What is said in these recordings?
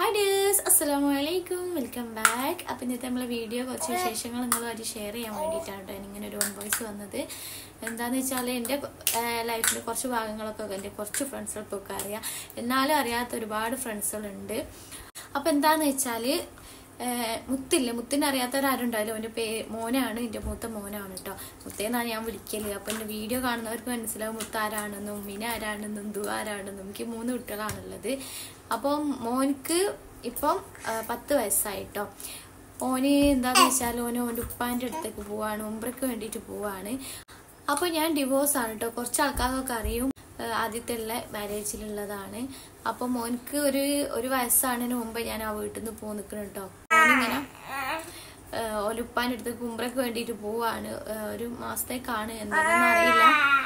Hi dears അസ്സലാമു അലൈക്കും welcome back അപ്പം ഇന്നത്തെ നമ്മളെ വീഡിയോ കുറച്ച് വിശേഷങ്ങൾ നിങ്ങളുമായിട്ട് ഷെയർ ചെയ്യാൻ വേണ്ടിയിട്ടാണ് കേട്ടോ ഇങ്ങനെ ഒരു ഓൺ വോയിസ് വന്നത് എന്താണെന്ന് വെച്ചാൽ എൻ്റെ ലൈഫിൽ കുറച്ച് ഭാഗങ്ങളൊക്കെ എൻ്റെ കുറച്ച് ഫ്രണ്ട്സുകൾക്കൊക്കെ അറിയാം എന്നാലും അറിയാത്ത ഒരുപാട് ഫ്രണ്ട്സുകളുണ്ട് അപ്പം എന്താണെന്ന് വെച്ചാൽ മുത്തില്ല മുത്തിനെ അറിയാത്തവരാരുണ്ടായാലും അവൻ്റെ പേ മോനാണ് എൻ്റെ മൂത്ത മോനാണ് കേട്ടോ മുത്തേന്നാണ് ഞാൻ വിളിക്കല് അപ്പം എൻ്റെ വീഡിയോ കാണുന്നവർക്ക് മനസ്സിലാവും മുത്ത ആരാണെന്നും മിന ആരാണെന്നും ദു ആരാണെന്നും എനിക്ക് മൂന്ന് കുട്ടികളാണുള്ളത് അപ്പം മോനിക്ക് ഇപ്പം ആ, പത്ത് വയസ്സായിട്ടോ ഓന് എന്താന്ന് വെച്ചാൽ ഓന് ഓൻ്റെ ഉപ്പാൻ്റെ അടുത്തേക്ക് പോവാണ് ഉംബ്രയ്ക്ക് വേണ്ടിയിട്ട് പോവാണ് അപ്പോൾ ഞാൻ ഡിവോഴ്സ് ആണ് കേട്ടോ കുറച്ച് ആൾക്കാർക്കൊക്കെ അറിയും ആ, ആദ്യത്തെ ഉള്ള മാരേജിലുള്ളതാണ് അപ്പം മോനിക്ക് ഒരു ഒരു വയസ്സാണതിന് മുമ്പ് ഞാൻ ആ വീട്ടിൽ നിന്ന് പോ നിൽക്കണം കേട്ടോ മോനിങ്ങനെ ഒലുപ്പാൻ്റെ അടുത്ത് ഉംബ്രയ്ക്ക് വേണ്ടിയിട്ട് പോവാണ് ആ, ഒരു മാസത്തേക്കാണ് എന്താണെന്ന് അറിയില്ല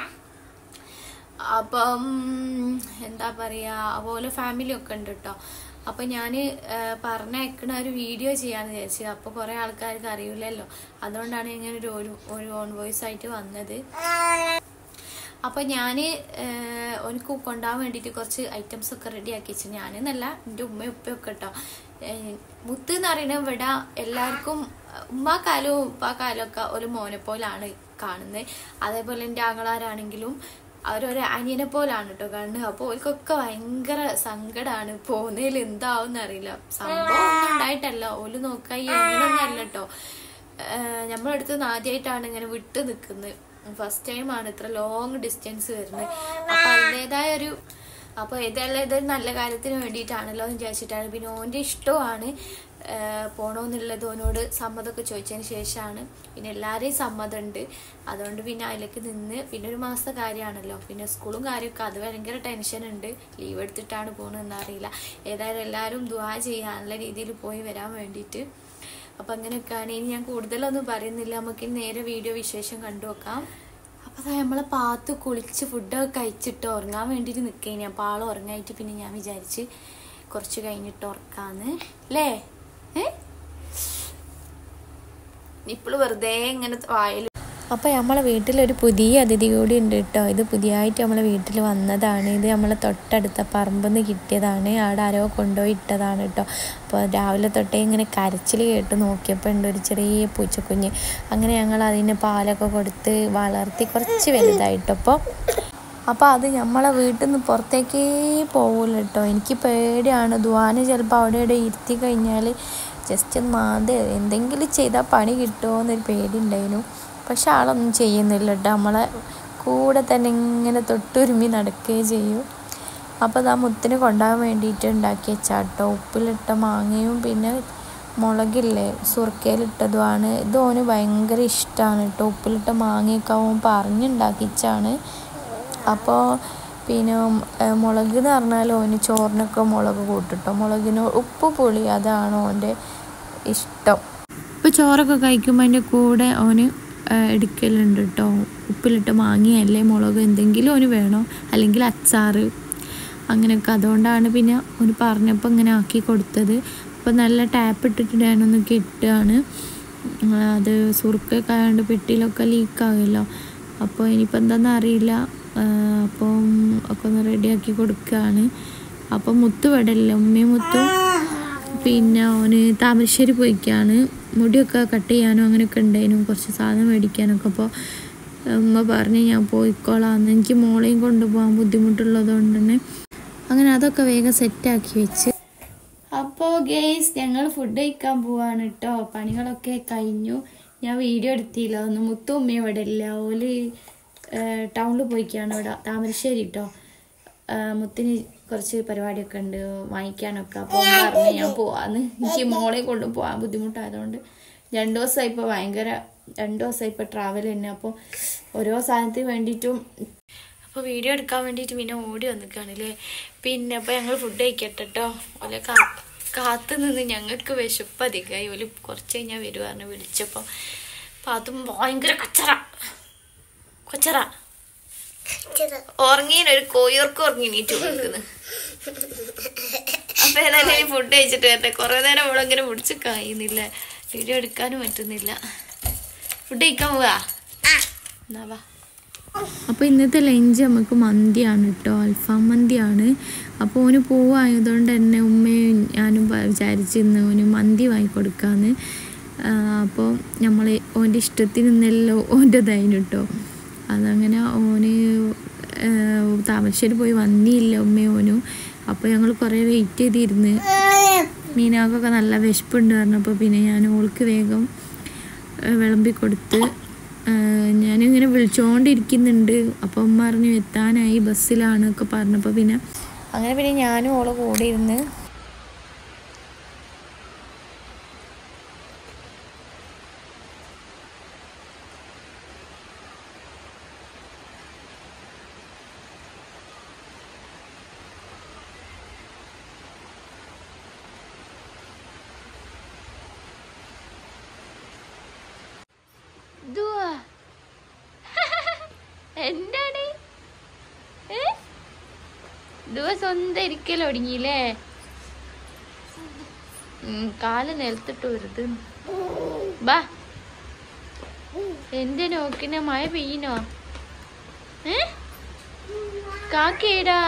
അപ്പം എന്താ പറയാ അതുപോലെ ഫാമിലി ഒക്കെ ഉണ്ട് കേട്ടോ അപ്പൊ ഞാൻ പറഞ്ഞയക്കണ ഒരു വീഡിയോ ചെയ്യാന്ന് വിചാരിച്ചു അപ്പൊ കുറെ ആൾക്കാർക്ക് അറിയില്ലല്ലോ അതുകൊണ്ടാണ് ഇങ്ങനെ ഒരു ഒരു- ഒരു ഓൺ വോയിസ് ആയിട്ട് വന്നത് അപ്പൊ ഞാൻ എനിക്ക് കൊണ്ടുപോകാൻ വേണ്ടിയിട്ട് കുറച്ച് ഐറ്റംസ് ഒക്കെ റെഡി ആക്കി വെച്ചു ഞാനെന്നല്ല എൻ്റെ ഉമ്മയും ഉപ്പയൊക്കെ കേട്ടോ ഏഹ് മുത്ത് എന്ന് പറയുന്നത് ഇവിടെ എല്ലാവർക്കും ഉമ്മാക്കാലും ഉപ്പാക്കാലും ഒക്കെ ഒരു മോനെ പോലാണ് കാണുന്നത് അതേപോലെ എൻ്റെ ആങ്ങളാരാണെങ്കിലും അവരൊരു അനിയനെ പോലാണ് കേട്ടോ കാണുന്നത് അപ്പോൾ ഓൽക്കൊക്കെ ഭയങ്കര സങ്കടമാണ് പോകുന്നതിൽ എന്താവും അറിയില്ല സംഭവം ഒന്നും ഉണ്ടായിട്ടല്ല ഓല് നോക്കായി അങ്ങനെയൊന്നും അല്ല കേട്ടോ നമ്മളടുത്ത് നിന്ന് ആദ്യമായിട്ടാണ് ഇങ്ങനെ വിട്ടു നിൽക്കുന്നത് ഫസ്റ്റ് ടൈം ആണ് ഇത്ര ലോങ് ഡിസ്റ്റൻസ് വരുന്നത് അപ്പൊ അതിൻ്റെതായ ഒരു അപ്പോൾ ഇതെല്ലാം ഇതൊരു നല്ല കാര്യത്തിന് വേണ്ടിയിട്ടാണല്ലോ എന്ന് വിചാരിച്ചിട്ടാണ് പിന്നെ ഓൻ്റെ ഇഷ്ടമാണ് പോണോന്നുള്ളത് ഓനോട് സമ്മതമൊക്കെ ചോദിച്ചതിന് ശേഷമാണ് പിന്നെ എല്ലാവരെയും സമ്മതമുണ്ട് അതുകൊണ്ട് പിന്നെ അതിലേക്ക് നിന്ന് പിന്നെ ഒരു മാസത്തെ കാര്യമാണല്ലോ പിന്നെ സ്കൂളും കാര്യമൊക്കെ അത് ഭയങ്കര ടെൻഷൻ ഉണ്ട് ലീവ് എടുത്തിട്ടാണ് പോകണമെന്ന് അറിയില്ല ഏതായാലും എല്ലാവരും ദുവാ ചെയ്യാനുള്ള രീതിയിൽ പോയി വരാൻ വേണ്ടിയിട്ട് അപ്പം അങ്ങനെയൊക്കെയാണ് ഇനി ഞാൻ കൂടുതലൊന്നും പറയുന്നില്ല നമുക്ക് ഇനി നേരെ വീഡിയോ വിശേഷം കണ്ടു നോക്കാം അപ്പോൾ അതാ നമ്മളെ പാത്ത് കുളിച്ച് ഫുഡൊക്കെ കഴിച്ചിട്ട് ഉറങ്ങാൻ വേണ്ടിയിട്ട് നിൽക്കേനി അപ്പോൾ ആൾ ഉറങ്ങായിട്ട് പിന്നെ ഞാൻ വിചാരിച്ച് കുറച്ച് കഴിഞ്ഞിട്ട് ഉറക്കാന്ന് അല്ലേ ഏ ഇപ്പോൾ വെറുതെ ഇങ്ങനെ വായിൽ അപ്പോൾ നമ്മളെ വീട്ടിലൊരു പുതിയ അതിഥി കൂടി ഉണ്ട് കേട്ടോ ഇത് പുതിയതായിട്ട് നമ്മളെ വീട്ടിൽ വന്നതാണ് ഇത് നമ്മളെ തൊട്ടടുത്ത പറമ്പിൽ നിന്ന് കിട്ടിയതാണ് അവിടെ ആരോ കൊണ്ടുപോയി ഇട്ടതാണ് കേട്ടോ അപ്പോൾ രാവിലെ തൊട്ടേ ഇങ്ങനെ കരച്ചിൽ കേട്ട് നോക്കിയപ്പോൾ ഉണ്ട് ഒരു ചെറിയ പൂച്ചക്കുഞ്ഞ് അങ്ങനെ ഞങ്ങൾ അതിന് പാലൊക്കെ കൊടുത്ത് വളർത്തി കുറച്ച് വലുതായിട്ടപ്പോൾ അപ്പോൾ അത് നമ്മളെ വീട്ടിൽ നിന്ന് പുറത്തേക്കേ പോകില്ല കേട്ടോ എനിക്ക് പേടിയാണ് ദ്വാന ചിലപ്പോൾ അവിടെ ഇവിടെ ഇരുത്തി കഴിഞ്ഞാൽ ജസ്റ്റ് മാന്ത എന്തെങ്കിലും ചെയ്താൽ പണി കിട്ടുമോ എന്നൊരു പേടി ഉണ്ടായിരുന്നു പക്ഷെ ആളൊന്നും ചെയ്യുന്നില്ല കേട്ടോ നമ്മളെ കൂടെ തന്നെ ഇങ്ങനെ തൊട്ടുരുമി നടക്കുകയും ചെയ്യും അപ്പോൾ അത് ആ മുത്തിന് കൊണ്ടുപോകാൻ വേണ്ടിയിട്ട് ഉണ്ടാക്കി വെച്ചാട്ടോ ഉപ്പിലിട്ട മാങ്ങയും പിന്നെ മുളകില്ലേ സുർക്കയിലിട്ടതുമാണ് ഇത് ഓന് ഭയങ്കര ഇഷ്ടമാണ് കേട്ടോ ഉപ്പിലിട്ട മാങ്ങയൊക്കെ അവൻ പറഞ്ഞുണ്ടാക്കിച്ചാണ് അപ്പോൾ പിന്നെ ഏഹ്, മുളക് എന്ന് പറഞ്ഞാൽ ഓന് ചോറിനൊക്കെ മുളക് കൂട്ടിട്ടോ മുളകിന് ഉപ്പ് പുളി അതാണ് ഓൻ്റെ ഇഷ്ടം ഇപ്പോൾ ചോറൊക്കെ കഴിക്കുമ്പോൾ അതിൻ്റെ കൂടെ ഓന് ഏഹ്, എടുക്കലുണ്ട് കേട്ടോ ഉപ്പിലിട്ട് മാങ്ങിയല്ലേ മുളക് എന്തെങ്കിലും ഓന് വേണോ അല്ലെങ്കിൽ അച്ചാറ് അങ്ങനെയൊക്കെ അതുകൊണ്ടാണ് പിന്നെ ഓന് പറഞ്ഞപ്പോൾ ഇങ്ങനെ ആക്കി കൊടുത്തത് അപ്പോൾ നല്ല ടാപ്പ് ഇട്ടിട്ട് ഞാനൊന്ന് കെട്ടുകയാണ് അത് സുറുക്കൊക്കെ ആയതുകൊണ്ട് പെട്ടിയിലൊക്കെ ലീക്കാകുമല്ലോ അപ്പോൾ ഇനിയിപ്പോൾ എന്താണെന്ന് അറിയില്ല ആ, അപ്പം ഒക്കെ ഒന്ന് റെഡിയാക്കി കൊടുക്കുകയാണ് അപ്പം മുത്ത് വിടല്ല ഉമ്മയും മുത്തും പിന്നെ അവന് താമരശ്ശേരി പോയിക്കാണ് മുടിയൊക്കെ കട്ട് ചെയ്യാനും അങ്ങനെയൊക്കെ ഉണ്ടായിരുന്നു കുറച്ച് സാധനം മേടിക്കാനൊക്കെ അപ്പോൾ ഉമ്മ പറഞ്ഞ് ഞാൻ പോയിക്കോളാം എനിക്ക് മോളെയും കൊണ്ടുപോകാൻ ബുദ്ധിമുട്ടുള്ളത് കൊണ്ട് തന്നെ അങ്ങനെ അതൊക്കെ വേഗം സെറ്റാക്കി വെച്ച് അപ്പോൾ ഗേസ് ഞങ്ങൾ ഫുഡ് കഴിക്കാൻ പോവാണ് കേട്ടോ പണികളൊക്കെ കഴിഞ്ഞു ഞാൻ വീഡിയോ എടുത്തില്ല ഒന്ന് മുത്തും ഉമ്മയും ഇവിടെ ഇല്ല ഓല് ടൗണിൽ പോയിക്കാണ് ഇവിടെ താമരശ്ശേരി കേട്ടോ മുത്തിന് കുറച്ച് പരിപാടിയൊക്കെ ഉണ്ട് വാങ്ങിക്കാനൊക്കെ അപ്പോൾ ഉമ്മ പറഞ്ഞു ഞാൻ പോവാന്ന് എനിക്ക് മോളെ കൊണ്ട് പോകാൻ ബുദ്ധിമുട്ടായതുകൊണ്ട് രണ്ട് ദിവസമായി ഇപ്പോൾ ഭയങ്കര രണ്ട് ദിവസമായി ഇപ്പോൾ ട്രാവൽ തന്നെ അപ്പോൾ ഓരോ സാധനത്തിന് വേണ്ടിയിട്ടും അപ്പോൾ വീഡിയോ എടുക്കാൻ വേണ്ടിയിട്ട് പിന്നെ ഓടി വന്നിക്കാണല്ലേ പിന്നെ അപ്പോൾ ഞങ്ങൾ ഫുഡ് കഴിക്കട്ടെ കേട്ടോ ഓലെ കാ കാത്തു നിന്ന് ഞങ്ങൾക്ക് വിശപ്പ് അധികമായി ഓല് കുറച്ച് കഴിഞ്ഞാൽ വരുവാറിന് വിളിച്ചപ്പോൾ അപ്പം അതും ഭയങ്കര കച്ചറ കൊച്ചറ ഉറങ്ങീനൊരു കോയിർക്ക് ഉറങ്ങിണീറ്റ് കൊടുക്കുന്നു അപ്പൊ ഏതായാലും ഫുഡ് കഴിച്ചിട്ട് വരട്ടെ കുറെ നേരം അവളങ്ങനെ പിടിച്ച് കഴിയുന്നില്ല വീഡിയോ എടുക്കാനും പറ്റുന്നില്ല ഫുഡ് കഴിക്കാൻ പോവാ എന്നാ വാ അപ്പോൾ ഇന്നത്തെ ലഞ്ച് നമുക്ക് മന്തിയാണ് കേട്ടോ അൽഫാം മന്തിയാണ് അപ്പോൾ ഓന് പോവായതുകൊണ്ട് തന്നെ ഉമ്മയും ഞാനും വിചാരിച്ച് ഇന്ന് ഓന് മന്തി വാങ്ങിക്കൊടുക്കാന്ന് അപ്പോൾ നമ്മൾ ഓൻ്റെ ഇഷ്ടത്തിന് ഇന്നെല്ലാം ഓൻ്റെ ഇതായിരുന്നു കേട്ടോ അതങ്ങനെ ഓന് ആ, താമരശ്ശേരി പോയി വന്നില്ല ഉമ്മയും ഓനും അപ്പോൾ ഞങ്ങൾ കുറേ വെയിറ്റ് ചെയ്തിരുന്ന് മീനാക്കൊക്കെ നല്ല വിശപ്പുണ്ട് പറഞ്ഞപ്പോൾ പിന്നെ ഞാൻ ഓൾക്ക് വേഗം ആ, വിളമ്പി കൊടുത്ത് ആ, ഞാനിങ്ങനെ വിളിച്ചുകൊണ്ടിരിക്കുന്നുണ്ട് അപ്പോൾ ഉമ്മ പറഞ്ഞു എത്താനായി ബസ്സിലാണ് ഒക്കെ പറഞ്ഞപ്പോൾ പിന്നെ അങ്ങനെ പിന്നെ ഞാനും ഓളെ കൂടെ ഇരുന്ന് ദുവാ. എന്താണ് ഏ? ദുവ സ്വന്തം ഇരിക്കൽ ഒടുങ്ങിയില്ലേ ഉം, കാല് നിലത്തിട്ട് വരുത് ബാ എന്റെ നോക്കിന മഴ പെയ്യനോ ഏ കാക്കേടാ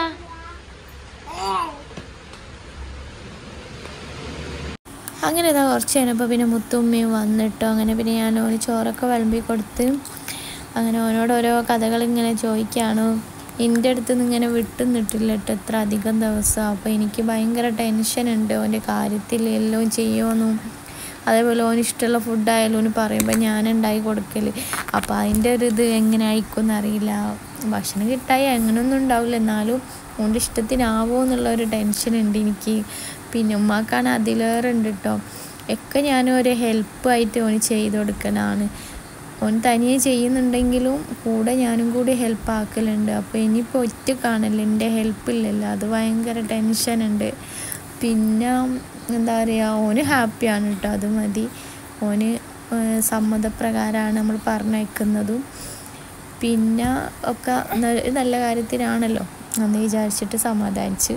അങ്ങനെ ഇതാ കുറച്ച് കഴിഞ്ഞപ്പോൾ പിന്നെ മുത്തുമ്മയും വന്നിട്ടോ അങ്ങനെ പിന്നെ ഞാൻ ഓന് ചോറൊക്കെ വിളമ്പി കൊടുത്ത് അങ്ങനെ ഓനോട് ഓരോ കഥകൾ ഇങ്ങനെ ചോദിക്കുകയാണ് എൻ്റെ അടുത്ത് നിന്ന് ഇങ്ങനെ വിട്ടു നിട്ടില്ല കേട്ടോ എത്ര അധികം ദിവസം അപ്പോൾ എനിക്ക് ഭയങ്കര ടെൻഷൻ ഉണ്ട് ഓൻ്റെ കാര്യത്തിൽ എല്ലാം ചെയ്യുമെന്നും അതേപോലെ ഓന് ഇഷ്ടമുള്ള ഫുഡായാലും ഓന് പറയുമ്പോൾ ഞാൻ ഉണ്ടാക്കി കൊടുക്കൽ അപ്പോൾ അതിൻ്റെ ഒരു ഇത് എങ്ങനെ ആയിരിക്കും എന്നറിയില്ല ഭക്ഷണം കിട്ടായി അങ്ങനെയൊന്നും ഉണ്ടാവില്ല എന്നാലും ഓൻ്റെ ഇഷ്ടത്തിനാവോ എന്നുള്ള ഒരു ടെൻഷൻ ഉണ്ട് എനിക്ക് പിന്നെ ഉമ്മാക്കാണ് അതിലേറെ ഉണ്ട് കേട്ടോ ഒക്കെ ഞാൻ ഒരു ഹെൽപ്പായിട്ട് ഓന് ചെയ്ത് കൊടുക്കലാണ് ഓൻ തനിയെ ചെയ്യുന്നുണ്ടെങ്കിലും കൂടെ ഞാനും കൂടി ഹെൽപ്പ് ആക്കലുണ്ട് അപ്പോൾ ഇനിയിപ്പോൾ ഒറ്റ കാണല്ലോ എൻ്റെ ഹെൽപ്പില്ലല്ലോ അത് ഭയങ്കര ടെൻഷനുണ്ട് പിന്നെ എന്താ പറയുക ഓന് ഹാപ്പിയാണ് കേട്ടോ അത് മതി ഓന് ഏഹ് സമ്മതപ്രകാരമാണ് നമ്മൾ പറഞ്ഞയക്കുന്നതും പിന്നെ ഒക്കെ ന- നല്ല കാര്യത്തിനാണല്ലോ എന്ന് വിചാരിച്ചിട്ട് സമാധാനിച്ച്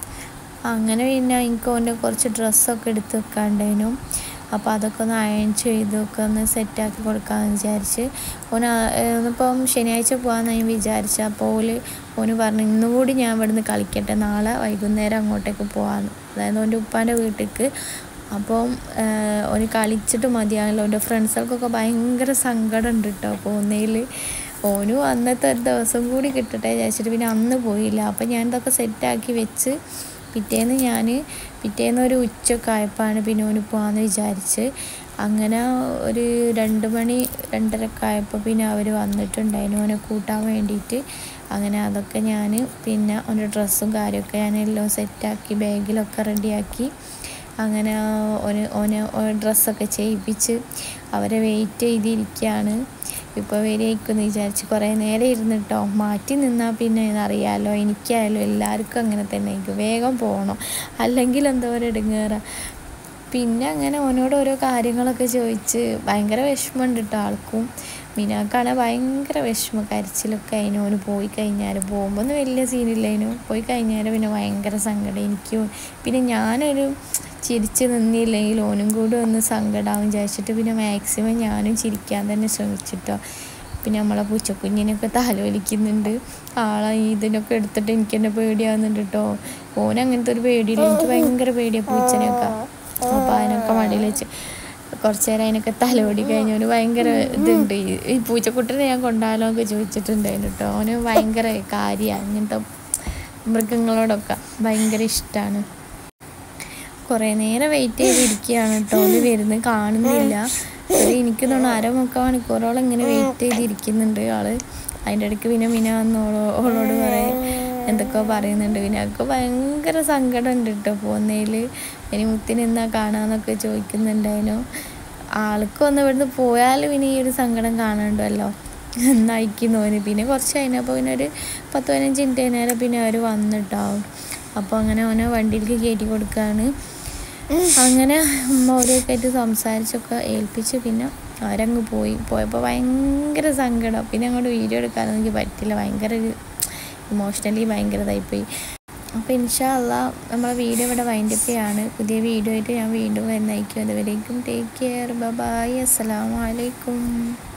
അങ്ങനെ പിന്നെ എനിക്ക് ഓൻ്റെ കുറച്ച് ഡ്രസ്സൊക്കെ എടുത്ത് വെക്കാണ്ടേനു അപ്പോൾ അതൊക്കെ ഒന്ന് അയൺ ചെയ്തൊക്കെ ഒന്ന് സെറ്റാക്കി കൊടുക്കാമെന്ന് വിചാരിച്ച് ഓന് ഇപ്പം ശനിയാഴ്ച പോകാമെന്ന് ഞാൻ വിചാരിച്ചു അപ്പോൾ ഓല് ഓന് പറഞ്ഞു ഇന്നും കൂടി ഞാൻ ഇവിടുന്ന് കളിക്കട്ടെ നാളെ വൈകുന്നേരം അങ്ങോട്ടേക്ക് പോകാമെന്ന് അതായത് ഓൻ്റെ ഉപ്പാൻ്റെ വീട്ടിലേക്ക് അപ്പം ഏഹ്, ഓന് കളിച്ചിട്ട് മതിയാണല്ലോ ഓൻ്റെ ഫ്രണ്ട്സുകൾക്കൊക്കെ ഭയങ്കര സങ്കടം ഉണ്ട് കേട്ടോ പോകുന്നതിൽ ഓനും അന്നത്തെ ഒരു ദിവസം കൂടി കിട്ടട്ടെ വിചാരിച്ചിട്ട് പിന്നെ അന്ന് പോയില്ല അപ്പം ഞാൻ ഇതൊക്കെ സെറ്റാക്കി വെച്ച് പിറ്റേന്ന് ഞാൻ പിറ്റേന്ന് ഒരു ഉച്ചയൊക്കെ ആയപ്പോഴാണ് പിന്നെ ഓന് പോകാമെന്ന് വിചാരിച്ച് അങ്ങനെ ഒരു രണ്ട് മണി രണ്ടരക്കെ ആയപ്പോൾ പിന്നെ അവർ വന്നിട്ടുണ്ടായിരുന്നു ഓനെ കൂട്ടാൻ വേണ്ടിയിട്ട് അങ്ങനെ അതൊക്കെ ഞാൻ പിന്നെ ഓൻ്റെ ഡ്രസ്സും കാര്യമൊക്കെ ഞാൻ എല്ലാം സെറ്റാക്കി ബാഗിലൊക്കെ റെഡിയാക്കി അങ്ങനെ ഓന് ഓന് ഡ്രസ്സൊക്കെ ചെയ്യിപ്പിച്ച് അവരെ വെയിറ്റ് ചെയ്തിരിക്കുകയാണ് ഇപ്പോൾ വരെയൊക്കെയെന്ന് വിചാരിച്ച് കുറേ നേരം ഇരുന്നിട്ടോ മാറ്റി നിന്നാൽ പിന്നെ അറിയാമല്ലോ എനിക്കായാലും എല്ലാവർക്കും അങ്ങനെ തന്നെ എനിക്ക് വേഗം പോകണം അല്ലെങ്കിൽ എന്തോ ഒരു ഇടുങ്ങേറ പിന്നെ അങ്ങനെ ഓനോട് ഓരോ കാര്യങ്ങളൊക്കെ ചോദിച്ച് ഭയങ്കര വിഷമമുണ്ട് കേട്ടോ ആൾക്കും മിനാക്കാണ് ഭയങ്കര വിഷമം കരച്ചിലൊക്കെ അതിന് ഓന് പോയി കഴിഞ്ഞാൽ പോകുമ്പോൾ ഒന്നും വലിയ സീനില്ലേനു പോയി കഴിഞ്ഞാൽ പിന്നെ ഭയങ്കര സങ്കടം എനിക്കും പിന്നെ ഞാനൊരു ചിരിച്ച് നിന്നില്ലെങ്കിൽ ഓനും കൂടി ഒന്ന് സങ്കടമാവും വിചാരിച്ചിട്ട് പിന്നെ മാക്സിമം ഞാനും ചിരിക്കാൻ തന്നെ ശ്രമിച്ചിട്ടോ പിന്നെ നമ്മളെ പൂച്ചക്കുഞ്ഞിനൊക്കെ തലോലിക്കുന്നുണ്ട് ആളെ ഇതിനൊക്കെ എടുത്തിട്ട് എനിക്ക് തന്നെ പേടിയാവുന്നുണ്ട് കേട്ടോ ഓൻ അങ്ങനത്തെ ഒരു പേടിയില്ല എനിക്ക് ഭയങ്കര പേടിയാണ് പൂച്ചനെയൊക്കെ അപ്പോൾ അതിനൊക്കെ മടിയിൽ വെച്ച് കുറച്ച് നേരം അതിനൊക്കെ തലോടി കഴിഞ്ഞവന് ഭയങ്കര ഇതുണ്ട് ഈ- ഈ പൂച്ചക്കുട്ടനെ ഞാൻ കൊണ്ടാലോ ഒക്കെ ചോദിച്ചിട്ടുണ്ടായിരുന്നു കേട്ടോ അവന് ഭയങ്കര കാര്യമാണ് ഇങ്ങനത്തെ മൃഗങ്ങളോടൊക്കെ ഭയങ്കര ഇഷ്ടമാണ് കുറേ നേരം വെയിറ്റ് ചെയ്തിരിക്കുകയാണ് കേട്ടോ ഓല് വരുന്നത് കാണുന്നില്ല ഒരു എനിക്ക് തോന്നുന്നു അരമുക്കാൽ മണിക്കൂറോളം ഇങ്ങനെ വെയിറ്റ് ചെയ്തിരിക്കുന്നുണ്ട് ആള് അതിൻ്റെ ഇടയ്ക്ക് പിന്നെ മിന വന്ന് ഓളോ ഓളോട് കുറേ എന്തൊക്കെയോ പറയുന്നുണ്ട് പിന്നെ അതൊക്കെ ഭയങ്കര സങ്കടം ഉണ്ട് കേട്ടോ പോകുന്നതിൽ ഇനി മുത്തിന് എന്നാ കാണാന്നൊക്കെ ചോദിക്കുന്നുണ്ടായിരുന്നു ആൾക്ക് ഒന്ന് ഇവിടുന്ന് പോയാൽ പിന്നെ ഈ ഒരു സങ്കടം കാണണ്ടല്ലോ എന്നായിക്കുന്നു ഓന് പിന്നെ കുറച്ച് കഴിഞ്ഞപ്പോൾ പിന്നെ ഒരു പത്ത് പതിനഞ്ച് മിനിറ്റ് കഴിഞ്ഞാൽ പിന്നെ അവർ വന്നിട്ടാവും അപ്പോൾ അങ്ങനെ ഓനെ വണ്ടിയിലേക്ക് കയറ്റി കൊടുക്കുകയാണ് അങ്ങനെ ഉമ്മ ഓരോക്കെ ആയിട്ട് സംസാരിച്ചൊക്കെ ഏൽപ്പിച്ച് പിന്നെ അവരങ്ങ് പോയി പോയപ്പോൾ ഭയങ്കര സങ്കടം പിന്നെ അങ്ങോട്ട് വീഡിയോ എടുക്കാനൊന്നും എനിക്ക് പറ്റില്ല ഭയങ്കര ഒരു ഇമോഷണലി ഭയങ്കര ഇതായിപ്പോയി അപ്പോൾ ഇൻഷാ അല്ലാ നമ്മളെ വീഡിയോ ഇവിടെ വൈൻഡപ്പ് ചെയ്യാണ് പുതിയ വീഡിയോ ആയിട്ട് ഞാൻ വീണ്ടും വരുന്നതായിരിക്കും അതുവരേക്കും ടേക്ക് കെയർ ബൈ അസ്സലാമു അലൈക്കും